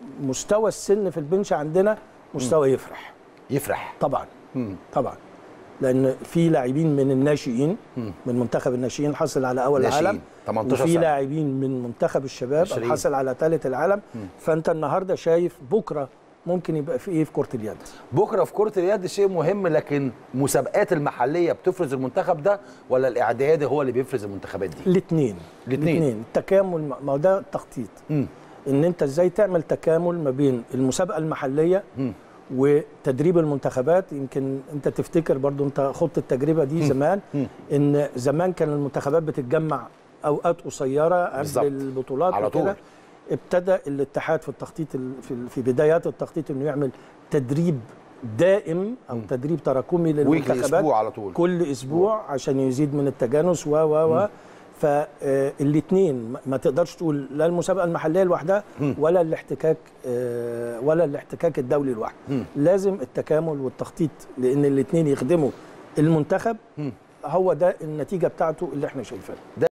مستوى السن في البنش عندنا مستوى يفرح يفرح طبعا مم. طبعا لان في لاعبين من الناشئين من منتخب الناشئين حصل على اول ناشئين، العالم 18 وفي سنة. لاعبين من منتخب الشباب 20. حصل على ثالث العالم فانت النهارده شايف بكره ممكن يبقى في ايه في كره اليد بكره في كره اليد شيء مهم لكن مسابقات المحليه بتفرز المنتخب ده ولا الاعدادي هو اللي بيفرز المنتخبات دي الاثنين الاتنين. التكامل ما هو ده التخطيط مم. ان انت ازاي تعمل تكامل ما بين المسابقه المحليه مم. وتدريب المنتخبات يمكن انت تفتكر برضو انت خضت التجربه دي زمان مم. ان زمان كان المنتخبات بتتجمع اوقات قصيره بالظبط. قبل البطولات على وكده. طول. ابتدى الاتحاد في التخطيط ال- في ال- في بدايات التخطيط انه يعمل تدريب دائم او تدريب تراكمي للمنتخبات اسبوع على طول كل اسبوع عشان يزيد من التجانس و و و فالاثنين ما تقدرش تقول لا المسابقه المحليه لوحدها ولا الاحتكاك آه، ولا الاحتكاك الدولي لوحده لازم التكامل والتخطيط لان الاثنين يخدموا المنتخب هو ده النتيجه بتاعته اللي احنا شايفينها